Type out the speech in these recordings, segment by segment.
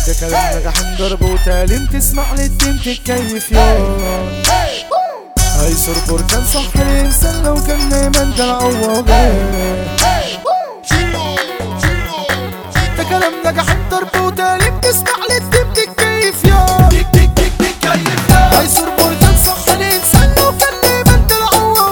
ده كلام نجح ضرب وتعليم تسمع للدين تتكيف يوم هيصر بركان صح الانسان لو كان دايما دلع ده كلام نجح ضرب وتعليم تسمع للدين تتكيف يوم هيصر بركان صح الانسان لو كان دايما دلع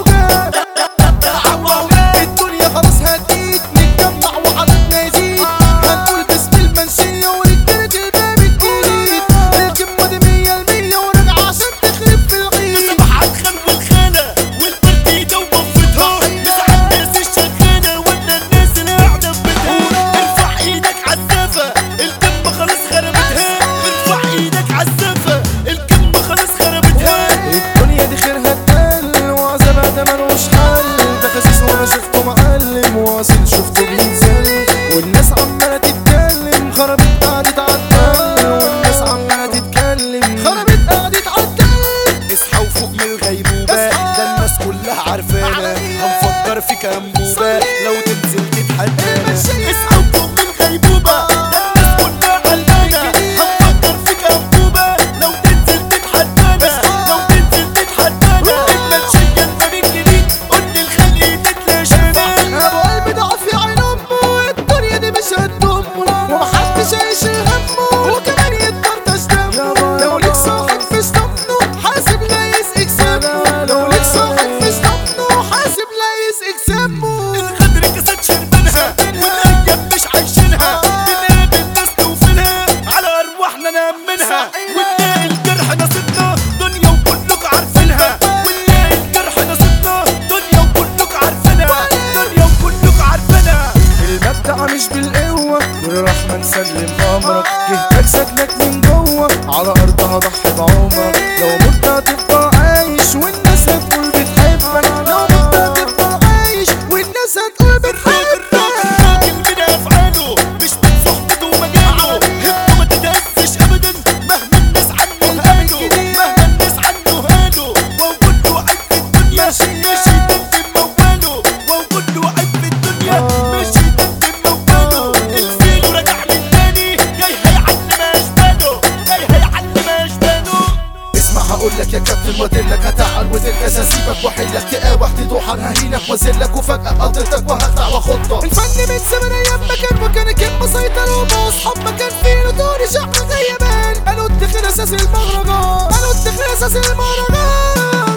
الدنيا خلاص هديت نتجمع وعددنا يزيد هنقول باسم المنشية ورجالة الباب الجديد الكلمة دي مية المية وراجعة عشان تخرب في العيد صباح الخير والخانة والبرديدة وبفتها مسعى الناس الشغالة ولا الناس اللي قاعدة في بيتها ارفع ايدك عالسافة الكلمة خلاص خربتها ارفع ايدك عالسافة الكلمة خلاص خربتها الدنيا دي خيرها اتقل وعذابها ده ملوش حل ده خسيس وانا شفته معلم واصل شفته بينزل والناس عمالة تتكلم خربت قعدت عالتل والناس عمالة تتكلم خربت قعدت عالتل اصحى وفوق من الغيبوبة ده الناس كلها عارفانا هنفكر فيك انبوبة لو تنزل تتحدانا اصحى وفوق من الغيبوبة ده الناس كلها عارفانا هنفكر فيك انبوبة لو تنزل تتحدانا لو تنزل تتحدانا المنشية الباب الجديد قول للخلق تتلاشانا ابو قلبي ضعف في عين امه الدنيا دي مش هتضمه ومحدش هيشيل همه وكمان يتطرطش دمه لو ليك صاحب في اسطمنه حاسب لا يسقك سمه لو ليك صاحب في اسطمنه حاسب لا يسقك سمه الغدر كاسات شربانها والايام مش عايشينها بنقابل الناس توفينها على ارواحنا نامنها ونلاقي الجرح نصيبنا دنيا وكلكوا عارفينها ونلاقي الجرح نصيبنا دنيا وكلكوا عارفينها دنيا وكلكوا عارفينها المبدع مش بالقوة والرحمن سلم أمرك جهتك سكنك من جوه على أرضها ضحي بعمرك لو مت هتفضل عايش والناس هتقول بتحبك لو مت هتفضل عايش والناس هتقول بتحبك الراجل من افعاله مش من صحبته ومجاله همه ما تتهزش ابدا مهما الناس عنه هانوا مهما الناس عنه هانوا ووجود له عيب في الدنيا ماشي تندم مواله ووجود له عيب في الدنيا ماشي تندم مواله الفيل ورجع من تاني جاي هيعلم اشباله جاي هيعلم اشباله اسمع هقول لك يا كابتن وادلك هتعال وتلكس هسيبك واحلك تقاوح تدوح هنهينك وازلك وفجأة قضيتك وهخدع واخدك الفن من زمان أيام ما كان مكانك مسيطر وما أصحاب ما كان فيه دور شعب غيبان قالوا اتخذ أساس المهرجان قالوا اتخذ أساس المهرجان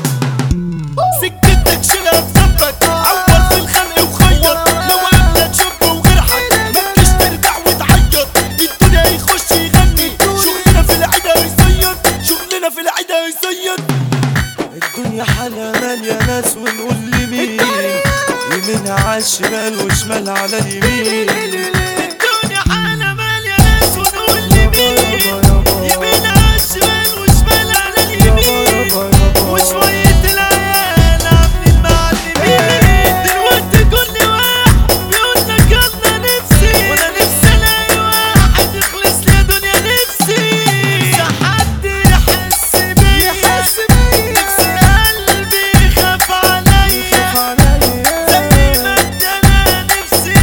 سكتك شيلها بذنبك عور في الخلق وخيط لو قابلك شاب وغيرحك ما تجيش ترجع وتعيط الدنيا يخش يغني شغلنا في العدا يصيد شغلنا في العدا يصيد الدنيا حالها مالية ناس ونقول لمين يمينها على الشمال وشمال على اليمين الدنيا حالة مالية ناس ونقول لمين يمين على الشمال وشمال على اليمين وشوية العيال عاملين معلمين دلوقتي كل واحد بيقول لك يلا نفسي وانا نفسي الاقي واحد يخلص لي يا دنيا نفسي نفسي حد يحس بيا يحس بيا نفسي قلبي يخاف عليا زي ما انت انا نفسي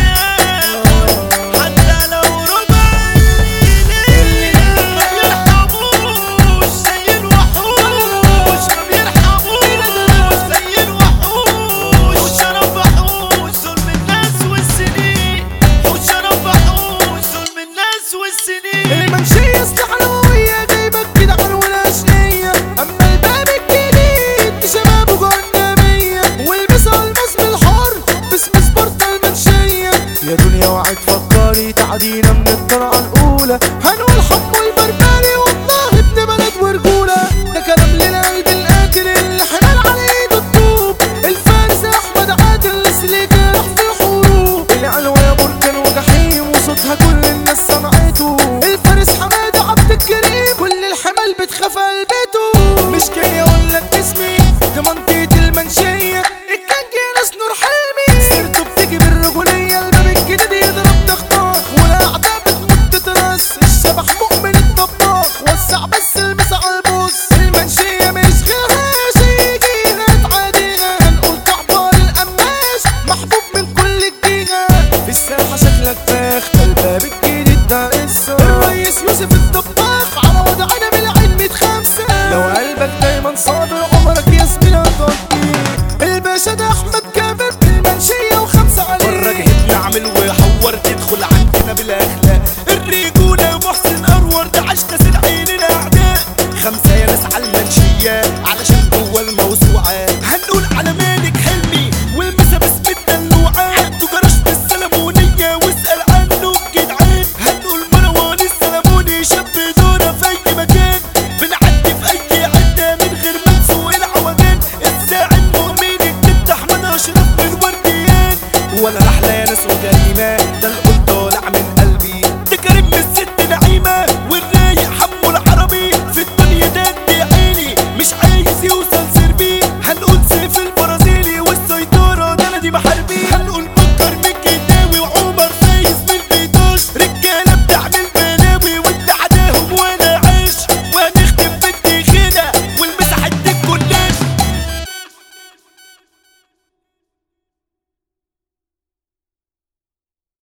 اخد حتى لو ربع الليل ما بيرحموش زي الوحوش ما بيرحموش زي الوحوش حوش انا بحوش ظلم الناس والسنين حوش انا بحوش ظلم الناس والسنين المنشية استحلوية جايبك كده حلوة أشقية أما الباب الجديد شبابه جهنمية والبسها الموسم الحر باسم سبورتا المنشية يا دنيا وعد فكري تعدينا من الطلعة الأولى هنقول حمو البربري والله ابن بلد ورجولة ده كلام للقلب القاتل اللي حمل على ايده الطوب الفارس أحمد عادل سليك راح في الحروب العلوة يا بركان وجحيم وصوتها كل الناس سمعته الفارس حمادة عبد الكريم كل الحمل بتخاف قلبته مش جاي اقول لك اسمي دي منطقة المنشية الكنج ناس نور حلمي سيرته بتيجي بالرجولية الباب الجديد يضرب تخطاخ والاعداء بتموت تترص الشبح مؤمن الطباخ وسع بس المسا على البوس المنشية مش غيرها شي جينا تعادينا هنقول كعبار القماش محبوب من كل الجينا في الساحة شكلك فاخ الباب الجديد ده قصة الرئيس يوسف الطباخ على وضعنا بالعلم خمسة لو قلبك دايما صابر عمرك يا زميلي هتقضي الباشا ده احمد كابر المنشية وخمسة عليه ورا جهتنا اعمل وحور تدخل عندنا بالاخلاق